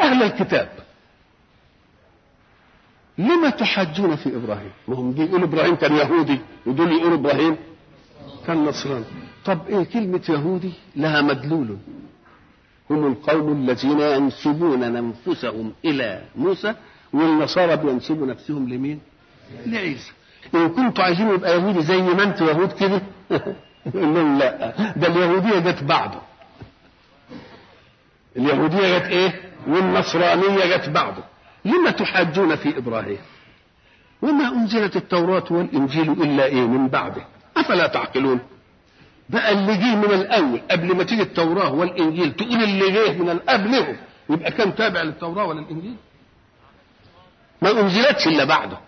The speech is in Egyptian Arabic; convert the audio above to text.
أهل الكتاب لما تحاجون في إبراهيم ما هم دي يقولوا إبراهيم كان يهودي ودول يقولوا إبراهيم كان نصراني طب إيه كلمة يهودي لها مدلول هم القوم الذين ينسبون أنفسهم إلى موسى والنصارى بينسبوا نفسهم لمين؟ لعيسى إن كنتوا عايزين يبقى يهودي زي ما أنتوا يهود كده يقول لهم لا ده اليهودية جت بعده اليهودية جت إيه؟ والنصرانية جت بعده لما تحاجون في إبراهيم؟ وما أنزلت التوراة والإنجيل إلا إيه من بعده أفلا تعقلون؟ بقى اللي جه من الاول قبل ما تيجي التوراه والانجيل تقول اللي جه من قبلهم يبقى كان تابع للتوراه ولا الانجيل؟ ما انزلتش الا بعده